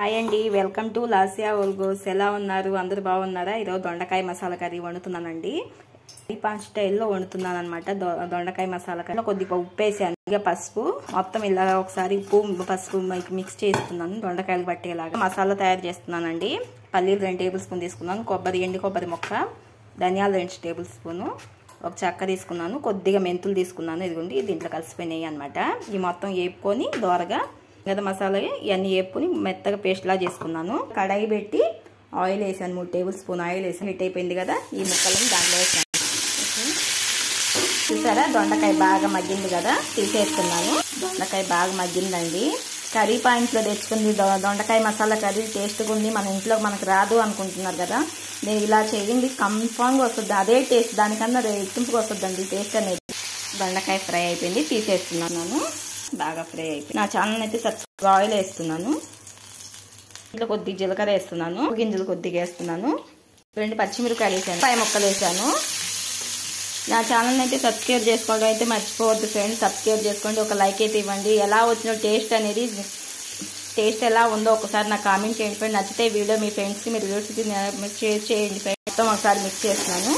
hi అండి welcome to లాసియా ఓల్గోస్ ఎలా ఉన్నారు అందరూ బాగున్నారా ఈరోజు దొండకాయ మసాలా కర్రీ వండుతున్నానండి పాన్ స్టైల్లో వండుతున్నాను అనమాట దొండకాయ మసాలా కర్రీ కొద్దిగా ఉప్పు వేసాను ఇక పసుపు మొత్తం ఇలా ఒకసారి ఉప్పు పసుపు మిక్స్ చేసుకున్నాను దొండకాయలు పట్టేలాగా మసాలా తయారు చేస్తున్నానండి పల్లీలు రెండు టేబుల్ స్పూన్ తీసుకున్నాను కొబ్బరి ఎండి కొబ్బరి మొక్క ధనియాలు రెండు టేబుల్ స్పూను ఒక చెక్క తీసుకున్నాను కొద్దిగా మెంతులు తీసుకున్నాను ఇదిగోండి దీంట్లో కలిసిపోయినాయి అనమాట ఈ మొత్తం వేపుకొని దోరగా గద మసాలా ఇవన్నీ వేపుకొని మెత్తగా పేస్ట్లా చేసుకున్నాను కడాయి పెట్టి ఆయిల్ వేసాను మూడు టేబుల్ స్పూన్ ఆయిల్ వేసాను హిట్ అయిపోయింది కదా ఈ ముక్కలను దాంట్లో వేసాను చూసారా దొండకాయ బాగా మగ్గింది కదా తీసేస్తున్నాను దొండకాయ బాగా మగ్గిందండి కర్రీ పాయింట్లో తెచ్చుకుంది దొండకాయ మసాలా కర్రీ టేస్ట్గా ఉంది మన ఇంట్లో మనకు రాదు అనుకుంటున్నారు కదా నేను ఇలా చేయండి కన్ఫామ్గా వస్తుంది అదే టేస్ట్ దానికన్నా రెట్టింపుగా వస్తుందండి టేస్ట్ అనేది దొండకాయ ఫ్రై అయిపోయింది తీసేస్తున్నాను బాగా ఫ్రై అయిపోయింది నా ఛానల్ అయితే సబ్స్క్రైబ్ ఆయిల్ వేస్తున్నాను ఇంట్లో కొద్దిగా జీలకర్ర వేస్తున్నాను గింజలు కొద్దిగా వేస్తున్నాను రెండు పచ్చిమిరపకాయలు వేసాను పై మొక్కలు వేసాను నా ఛానల్ అయితే సబ్స్క్రైబ్ చేసుకోవడం అయితే మర్చిపోవద్దు ఫ్రెండ్స్ సబ్స్క్రైబ్ చేసుకోండి ఒక లైక్ అయితే ఇవ్వండి ఎలా వచ్చిన టేస్ట్ అనేది టేస్ట్ ఎలా ఉందో ఒకసారి నాకు కామెంట్ చేయండి ఫ్రెండ్ నచ్చితే వీడియో మీ ఫ్రెండ్స్కి మీ రిలేటివ్స్కి షేర్ చేయండి ఫ్రెండ్స్ మొత్తం ఒకసారి మిక్స్ చేస్తున్నాను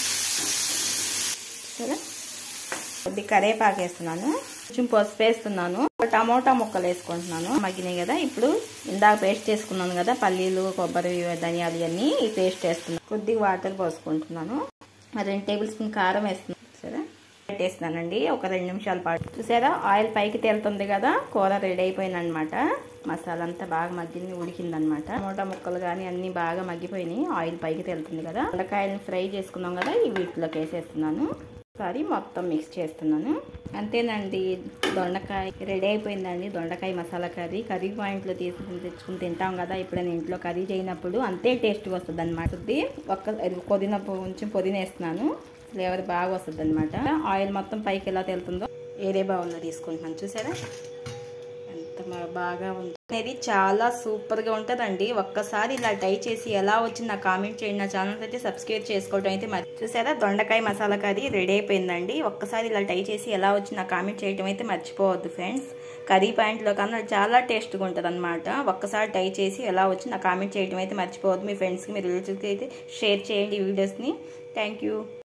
సరే కొద్ది కరేపాకు వేస్తున్నాను కొంచెం పసుపు వేస్తున్నాను టమోటా ముక్కలు వేసుకుంటున్నాను మగ్గినాయి కదా ఇప్పుడు ఇందాక పేస్ట్ చేసుకున్నాను కదా పల్లీలు కొబ్బరి ధనియాలు ఇవన్నీ ఈ పేస్ట్ వేస్తున్నాను కొద్దిగా వాటర్ పోసుకుంటున్నాను రెండు టేబుల్ స్పూన్ కారం వేస్తున్నాను సరే పెట్టేస్తున్నానండి ఒక రెండు నిమిషాల పాటు చూసారా ఆయిల్ పైకి తేలుతుంది కదా కూర రెడీ అయిపోయిందనమాట మసాలా అంతా బాగా మగ్గింది ఉడికిందనమాట టమోటా ముక్కలు కానీ అన్నీ బాగా మగ్గిపోయినాయి ఆయిల్ పైకి తేలుతుంది కదా దొండకాయలను ఫ్రై చేసుకున్నాం కదా ఈ వీటిలోకి వేసేస్తున్నాను ఒకసారి మొత్తం మిక్స్ చేస్తున్నాను అంతేనండి దొండకాయ రెడీ అయిపోయిందండి దొండకాయ మసాలా కర్రీ కర్రీ పాయింట్లో తీసుకుని తెచ్చుకుని తింటాం కదా ఎప్పుడైనా ఇంట్లో కర్రీ చేయనప్పుడు అంతే టేస్ట్గా వస్తుంది అనమాట ఒక్క పుదీనా కొంచెం పుదీనా వేస్తున్నాను ఫ్లేవర్ బాగా వస్తుంది అనమాట ఆయిల్ మొత్తం పైకి ఎలా తెలుతుందో ఏరే బౌల్లో తీసుకుంటున్నాను చూసారా ఎంత బాగా ఉంది అనేది చాలా సూపర్గా ఉంటుందండి ఒక్కసారి ఇలా ట్రై చేసి ఎలా వచ్చింది నాకు కామెంట్ చేయండి నా ఛానల్ అయితే సబ్స్క్రైబ్ చేసుకోవడం అయితే మరి చూసారా దొండకాయ మసాలా కర్రీ రెడీ అయిపోయిందండి ఒక్కసారి ఇలా ట్రై చేసి ఎలా వచ్చింది నాకు కామెంట్ చేయడం అయితే మర్చిపోవద్దు ఫ్రెండ్స్ కర్రీ పాయింట్లో కన్నా చాలా టేస్ట్గా ఉంటుంది అనమాట ఒక్కసారి ట్రై చేసి ఎలా వచ్చి నాకు కామెంట్ చేయడం అయితే మర్చిపోవద్దు మీ ఫ్రెండ్స్కి మీ రిలేటివ్స్కి అయితే షేర్ చేయండి ఈ వీడియోస్ని థ్యాంక్ యూ